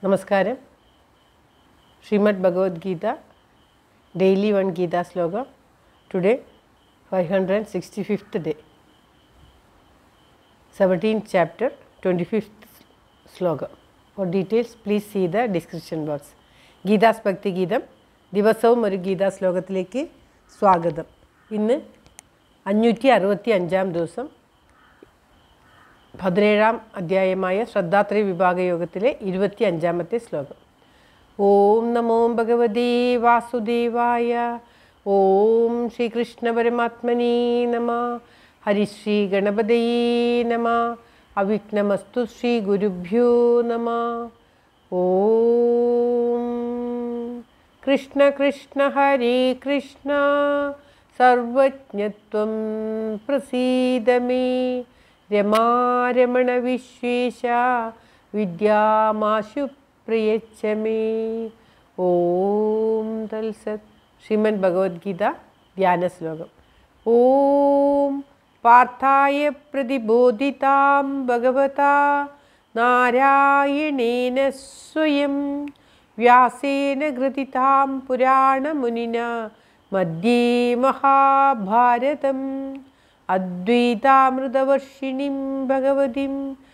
നമസ്കാരം Srimad Bhagavad Gita daily one Gita ശ്ലോകം today five hundred and sixty fifth day seventeenth chapter twenty fifth ശ്ലോകം for details please see the description box Gita's ഭക്തി ഗീതം ദിവസവും ഒരു ഗീതാ ശ്ലോകത്തിലേക്ക് സ്വാഗതം ഇന്ന് അഞ്ഞൂറ്റി അറുപത്തി അഞ്ചാം ദിവസം പതിനേഴാം അധ്യായമായ ശ്രദ്ധാത്രയ വിഭാഗ യോഗത്തിലെ ഇരുപത്തി അഞ്ചാമത്തെ ശ്ലോകം ഓം നമോ ഭഗവതേ വാസുദേവായ ഓം ശ്രീകൃഷ്ണ പരമാത്മനേ നമ ഹരിശ്രീ ഗണപതയേ നമ അവിഘ്നമസ്തു ശ്രീ ഗുരുഭ്യോ നമ ഓം കൃഷ്ണ കൃഷ്ണ ഹരേ കൃഷ്ണ സർവജ്ഞത്വം പ്രസീദ മേ രമാരമണ വിശ്വേശ വിദ്യാമാശു പ്രയച്ഛ മേ ഓം തൽസത് ശ്രീമദ് ഭഗവത്ഗീത ധ്യാന ശ്ലോകം ഓം പാർത്ഥായ പ്രതിബോധിതാം ഭഗവതാ നാരായണേന സ്വയം വ്യാസേന ഘൃതിതാം പുരാണമുനിന മധ്യേ മഹാഭാരതം അദ്വൈതാമൃതവർഷിണീം ഭഗവതിം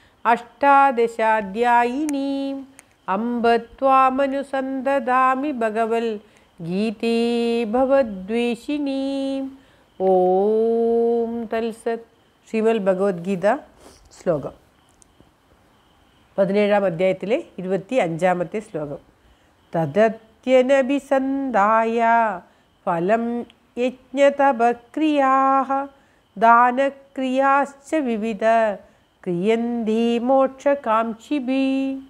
അഷ്ടാദശാധ്യായിനീം അംബ ത്വാമനുസന്തദാമി ഭഗവൽ ഗീതേ ഭവദ്വേഷിണീം ഓം തൽസത് ശ്രീമൽ ഭഗവത്ഗീത ശ്ലോകം പതിനേഴാം അധ്യായത്തിലെ ഇരുപത്തി അഞ്ചാമത്തെ ശ്ലോകം തദത്യനഭിസന്ധായ ഫലം യജ്ഞതപക്രിയാ ദാനക്രിയാശ്ച വിവിധ ക്രിയന്തി മോക്ഷകാംക്ഷിഭി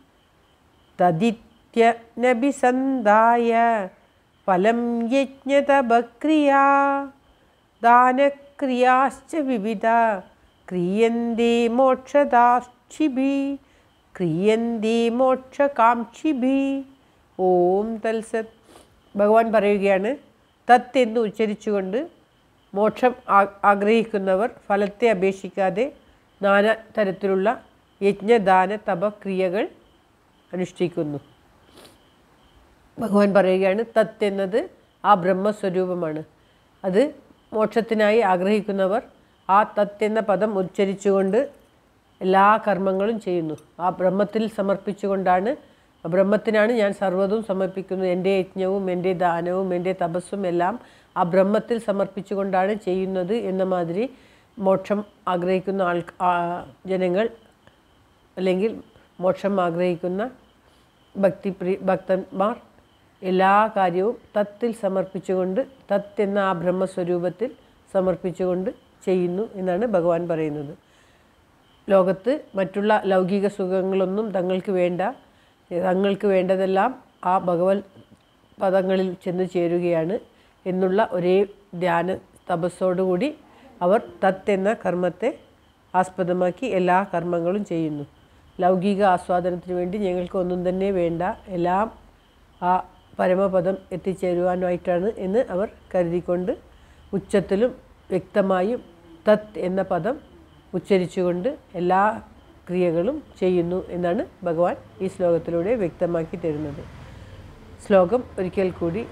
തദിത്യനഭിസന്ധായ ഫലം യജ്ഞതപക്രിയാ ദാനക്രിയാശ്ച വിവിധ ക്രിയന്തി മോക്ഷദാക്ഷിഭി ക്രിയന്തി മോക്ഷകാംക്ഷിഭി ഓം തൽസത് ഭഗവാൻ പറയുകയാണ് തത്ത് എന്ന് ഉച്ചരിച്ചുകൊണ്ട് മോക്ഷം ആ- ആഗ്രഹിക്കുന്നവർ ഫലത്തെ അപേക്ഷിക്കാതെ നാനാ തരത്തിലുള്ള യജ്ഞദാന തപക്രിയകൾ അനുഷ്ഠിക്കുന്നു ഭഗവാൻ പറയുകയാണ് തത്ത് എന്നത് ആ ബ്രഹ്മസ്വരൂപമാണ് അത് മോക്ഷത്തിനായി ആഗ്രഹിക്കുന്നവർ ആ തത്ത് എന്ന പദം ഉച്ചരിച്ചുകൊണ്ട് എല്ലാ കർമ്മങ്ങളും ചെയ്യുന്നു ആ ബ്രഹ്മത്തിൽ സമർപ്പിച്ചുകൊണ്ടാണ് ആ ബ്രഹ്മത്തിനാണ് ഞാൻ സർവ്വതും സമർപ്പിക്കുന്നത് എൻ്റെ യജ്ഞവും എൻ്റെ ദാനവും എൻ്റെ തപസ്സും എല്ലാം ആ ബ്രഹ്മത്തിൽ സമർപ്പിച്ചുകൊണ്ടാണ് ചെയ്യുന്നത് എന്ന മാതിരി മോക്ഷം ആഗ്രഹിക്കുന്ന ആൾ ആ- ജനങ്ങൾ അല്ലെങ്കിൽ മോക്ഷം ആഗ്രഹിക്കുന്ന ഭക്തിപ്രി ഭക്തന്മാർ എല്ലാ കാര്യവും തത്തിൽ സമർപ്പിച്ചുകൊണ്ട് തത്ത് എന്ന ആ ബ്രഹ്മസ്വരൂപത്തിൽ സമർപ്പിച്ചുകൊണ്ട് ചെയ്യുന്നു എന്നാണ് ഭഗവാൻ പറയുന്നത് ലോകത്ത് മറ്റുള്ള ലൗകിക സുഖങ്ങളൊന്നും തങ്ങൾക്ക് വേണ്ട തങ്ങൾക്ക് വേണ്ടതെല്ലാം ആ ഭഗവത് പദങ്ങളിൽ ചെന്ന് ചേരുകയാണ് എന്നുള്ള ഒരേ ധ്യാന തപസ്സോടുകൂടി അവർ തത്ത് എന്ന കർമ്മത്തെ ആസ്പദമാക്കി എല്ലാ കർമ്മങ്ങളും ചെയ്യുന്നു ലൗകിക ആസ്വാദനത്തിന് വേണ്ടി ഞങ്ങൾക്ക് ഒന്നും തന്നെ വേണ്ട എല്ലാം ആ പരമപദം എത്തിച്ചേരുവാനായിട്ടാണ് എന്ന് അവർ കരുതിക്കൊണ്ട് ഉച്ചത്തിലും വ്യക്തമായും തത് എന്ന പദം ഉച്ചരിച്ചുകൊണ്ട് എല്ലാ ക്രിയകളും ചെയ്യുന്നു എന്നാണ് ഭഗവാൻ ഈ ശ്ലോകത്തിലൂടെ വ്യക്തമാക്കി തരുന്നത് ശ്ലോകം ഒരിക്കൽ കൂടി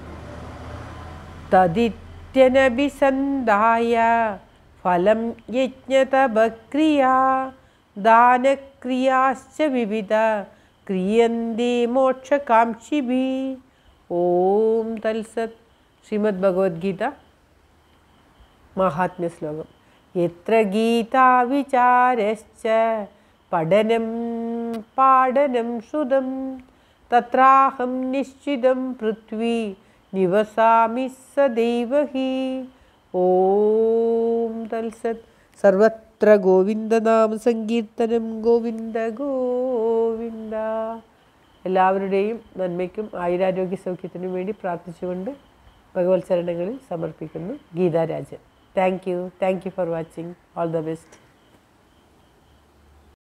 തദിത്യനഭിസന്ധായ ഫലം യജ്ഞതപക്രിയാ ദാനക്രിയാശ്ച വിവിധ ക്രിയന്തി മോക്ഷകാംക്ഷിഭി ഓം തൽസത് ശ്രീമദ് ഭഗവത്ഗീത മാഹാത്മ്യ ശ്ലോകം എത്ര ഗീതാവിചാരശ്ച പഠനം പാഠനം ശ്രുതം തത്രാഹം നിശ്ചിതം പൃഥ്വി നിവസാമി സദൈവ ഹി ഓം തൽസത് സർവത്ര ഗോവിന്ദനാമ സങ്കീർത്തനം ഗോവിന്ദ ഗോവിന്ദ എല്ലാവരുടെയും നന്മയ്ക്കും ആയുരാരോഗ്യ സൗഖ്യത്തിനും വേണ്ടി പ്രാർത്ഥിച്ചുകൊണ്ട് ഭഗവത് ചരണങ്ങളിൽ സമർപ്പിക്കുന്നു Geetha Rajan thank you thank you for watching all the best